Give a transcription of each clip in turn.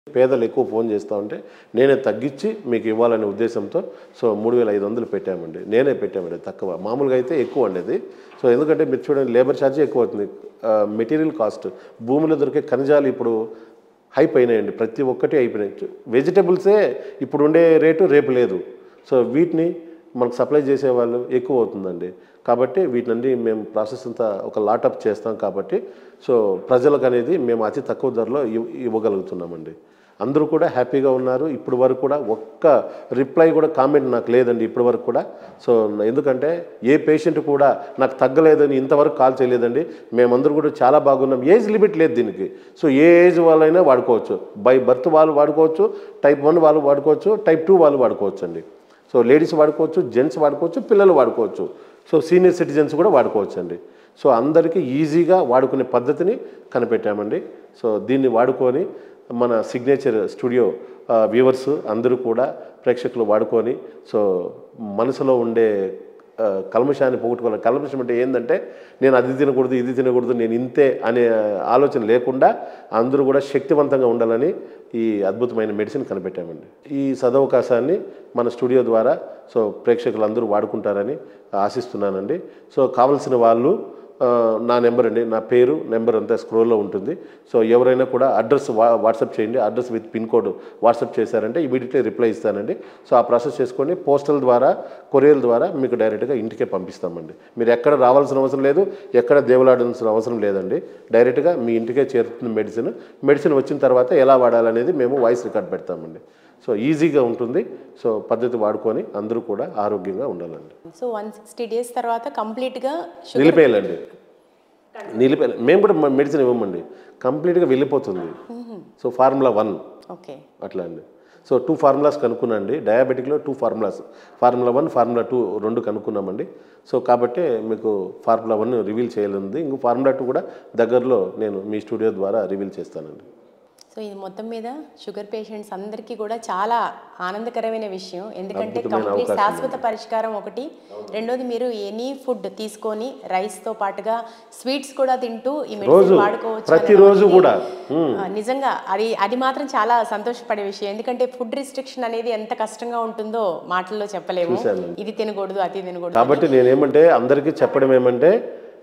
పేదలు ఎక్కువ ఫోన్ చేస్తూ ఉంటే నేనే తగ్గించి మీకు ఇవ్వాలనే ఉద్దేశంతో సో మూడు వేల ఐదు వందలు పెట్టామండి నేనే పెట్టామండి తక్కువ మామూలుగా అయితే ఎక్కువ అండి అది సో ఎందుకంటే మీరు చూడండి లేబర్ ఛార్జ్ ఎక్కువ అవుతుంది మెటీరియల్ కాస్ట్ భూమిలో దొరికే ఖనిజాలు ఇప్పుడు హైప్ అయినాయండి ప్రతి ఒక్కటి అయిపోయినాయి వెజిటబుల్సే ఇప్పుడు ఉండే రేటు రేపు లేదు సో వీటిని మనకు సప్లై చేసేవాళ్ళు ఎక్కువ అవుతుందండి కాబట్టి వీటినండి మేము ప్రాసెస్ అంతా ఒక లాటప్ చేస్తాం కాబట్టి సో ప్రజలకు అనేది మేము అతి తక్కువ ధరలో ఇవ్ ఇవ్వగలుగుతున్నామండి అందరూ కూడా హ్యాపీగా ఉన్నారు ఇప్పుడు వరకు కూడా ఒక్క రిప్లై కూడా కామెంట్ నాకు లేదండి ఇప్పటి వరకు కూడా సో ఎందుకంటే ఏ పేషెంట్ కూడా నాకు తగ్గలేదని ఇంతవరకు కాల్ చేయలేదండి మేమందరూ కూడా చాలా బాగున్నాం ఏజ్ లిమిట్ లేదు దీనికి సో ఏ ఏజ్ వాళ్ళైనా వాడుకోవచ్చు బై బర్త్ వాళ్ళు వాడుకోవచ్చు టైప్ వన్ వాళ్ళు వాడుకోవచ్చు టైప్ టూ వాళ్ళు వాడుకోవచ్చు అండి సో లేడీస్ వాడుకోవచ్చు జెంట్స్ వాడుకోవచ్చు పిల్లలు వాడుకోవచ్చు సో సీనియర్ సిటిజన్స్ కూడా వాడుకోవచ్చు అండి సో అందరికీ ఈజీగా వాడుకునే పద్ధతిని కనిపెట్టామండి సో దీన్ని వాడుకొని మన సిగ్నేచర్ స్టూడియో వ్యూవర్స్ అందరూ కూడా ప్రేక్షకులు వాడుకొని సో మనసులో ఉండే ఆ, కల్మషాన్ని పోగొట్టుకోవాలి కల్మషం అంటే ఏంటంటే నేను అది తినకూడదు ఇది తినకూడదు నేను ఇంతే అనే ఆలోచన లేకుండా అందరూ కూడా శక్తివంతంగా ఉండాలని ఈ అద్భుతమైన మెడిసిన్ కనిపెట్టామండి ఈ సదవకాశాన్ని మన స్టూడియో ద్వారా సో ప్రేక్షకులందరూ వాడుకుంటారని ఆశిస్తున్నానండి సో కావలసిన వాళ్ళు ఆ, నా నెంబర్ అండి నా పేరు నెంబర్ అంతా స్క్రోల్లో ఉంటుంది సో ఎవరైనా కూడా అడ్రస్ వా వాట్సాప్ చేయండి address with pin code WhatsApp చేశారంటే ఇమీడియట్లీ రిప్లై ఇస్తానండి సో ఆ ప్రాసెస్ చేసుకొని పోస్టల్ ద్వారా కొరియర్ ద్వారా మీకు డైరెక్ట్గా ఇంటికే పంపిస్తామండి మీరు ఎక్కడ రావాల్సిన అవసరం లేదు ఎక్కడ దేవులాడాల్సిన అవసరం లేదండి డైరెక్ట్గా మీ ఇంటికే చేరుతుంది మెడిసిన్ మెడిసిన్ వచ్చిన తర్వాత ఎలా వాడాలనేది మేము వాయిస్ రికార్డ్ పెడతామండి సో ఈజీగా ఉంటుంది సో పద్ధతి వాడుకొని అందరూ కూడా ఆరోగ్యంగా ఉండాలండి సో వన్ సిక్స్టీ డేస్ తర్వాత కంప్లీట్గా షుగర్ నిలిపేయాలండి నిలిపేయాలి మేము కూడా మెడిసిన్ ఇవ్వమండి కంప్లీట్గా వెళ్ళిపోతుంది సో ఫార్ములా వన్ ఓకే అట్లా అండి సో టూ ఫార్ములాస్ కనుక్కున్నాండి డయాబెటిక్లో two formulas formula one formula two రెండు కనుక్కున్నామండి సో కాబట్టి మీకు ఫార్ములా వన్ రివీల్ చేయాలంది ఇంకో ఫార్ములా టూ కూడా దగ్గరలో నేను మీ స్టూడియో ద్వారా రివీల్ చేస్తానండి సో ఇది మొత్తం మీద షుగర్ పేషెంట్స్ అందరికీ కూడా చాలా ఆనందకరమైన విషయం ఎందుకంటే అద్భుతమైన కంప్లీట్ అవకాశం శాశ్వత పరిష్కారం ఒకటి రెండోది మీరు ఎనీ ఫుడ్ తీసుకొని రైస్తో పాటుగా స్వీట్స్ కూడా తింటూ ఈ రోజు, మెడిసిన్ వాడుకోవచ్చు ప్రతిరోజు అనేది, కూడా. ఆ, నిజంగా అది అది మాత్రం చాలా సంతోషపడే విషయం ఎందుకంటే ఫుడ్ రిస్ట్రిక్షన్ అనేది ఎంత కష్టంగా ఉంటుందో మాటల్లో చెప్పలేము చూశాను. ఇది తినకూడదు అది తినకూడదు కాబట్టి నేనేమంటే అందరికీ చెప్పడం ఏమంటే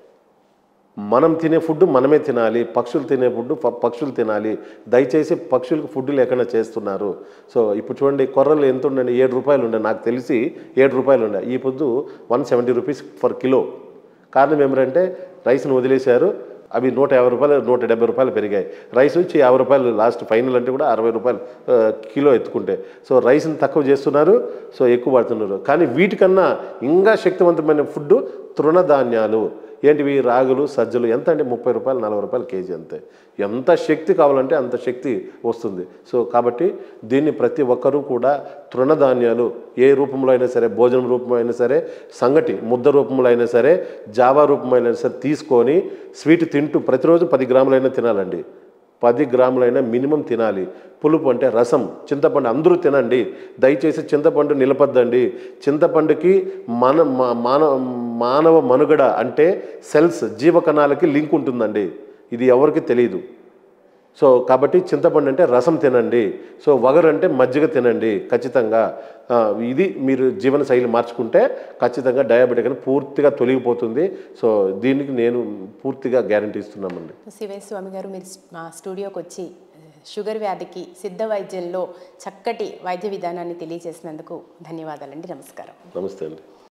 మనం తినే ఫుడ్ మనమే తినాలి పక్షులు తినే ఫుడ్ ప- పక్షులు తినాలి దయచేసి పక్షులకు ఫుడ్ లేకుండా చేస్తున్నారు సో ఇప్పుడు చూడండి కొర్రలు ఎంత ఉండండి ఏడు రూపాయలు ఉండే నాకు తెలిసి ఏడు రూపాయలు ఉండే ఈ పొద్దు one seventy rupees for kilo కారణం ఏమిటంటే రైస్ను వదిలేశారు అవి నూట యాభై రూపాయలు నూట డెబ్బై రూపాయలు పెరిగాయి రైస్ వచ్చి యాభై రూపాయలు లాస్ట్ ఫైనల్ అంటే కూడా అరవై రూపాయలు ఆ, కిలో ఎత్తుకుంటే సో రైస్ని తక్కువ చేస్తున్నారు సో ఎక్కువ పడుతున్నారు కానీ వీటికన్నా ఇంకా శక్తివంతమైన ఫుడ్ తృణధాన్యాలు ఏంటివి రాగులు సజ్జలు ఎంత అంటే ముప్పై రూపాయలు నలభై రూపాయలు కేజీ అంతే ఎంత శక్తి కావాలంటే అంత శక్తి వస్తుంది సో కాబట్టి దీన్ని ప్రతి ఒక్కరూ కూడా తృణధాన్యాలు ఏ రూపంలో అయినా సరే భోజనం రూపంలో అయినా సరే సంగటి ముద్ద రూపంలో అయినా సరే జావా రూపంలో అయినా సరే తీసుకొని స్వీట్ తింటూ ప్రతిరోజు పది గ్రాములైనా తినాలండి పది గ్రాములైనా మినిమం తినాలి పులుపు అంటే రసం చింతపండు అందరూ తినండి దయచేసి చింతపండు నిలపద్దండి చింతపండుకి మన మా- మానవ మానవ మనుగడ అంటే సెల్స్ జీవకణాలకి లింక్ ఉంటుందండి ఇది ఎవరికి తెలియదు సో కాబట్టి చింతపండు అంటే రసం తినండి సో వగరు అంటే మజ్జిగ తినండి ఖచ్చితంగా ఆ, ఇది మీరు జీవన శైలి మార్చుకుంటే ఖచ్చితంగా డయాబెటిక్ అని పూర్తిగా తొలగిపోతుంది సో దీనికి నేను పూర్తిగా గ్యారంటీ ఇస్తున్నామండి శివేశ్ స్వామి గారు మీరు మా స్టూడియోకి వచ్చి షుగర్ వ్యాధికి సిద్ధ వైద్యంలో చక్కటి వైద్య విధానాన్ని తెలియజేసినందుకు ధన్యవాదాలండి నమస్కారం నమస్తే అండి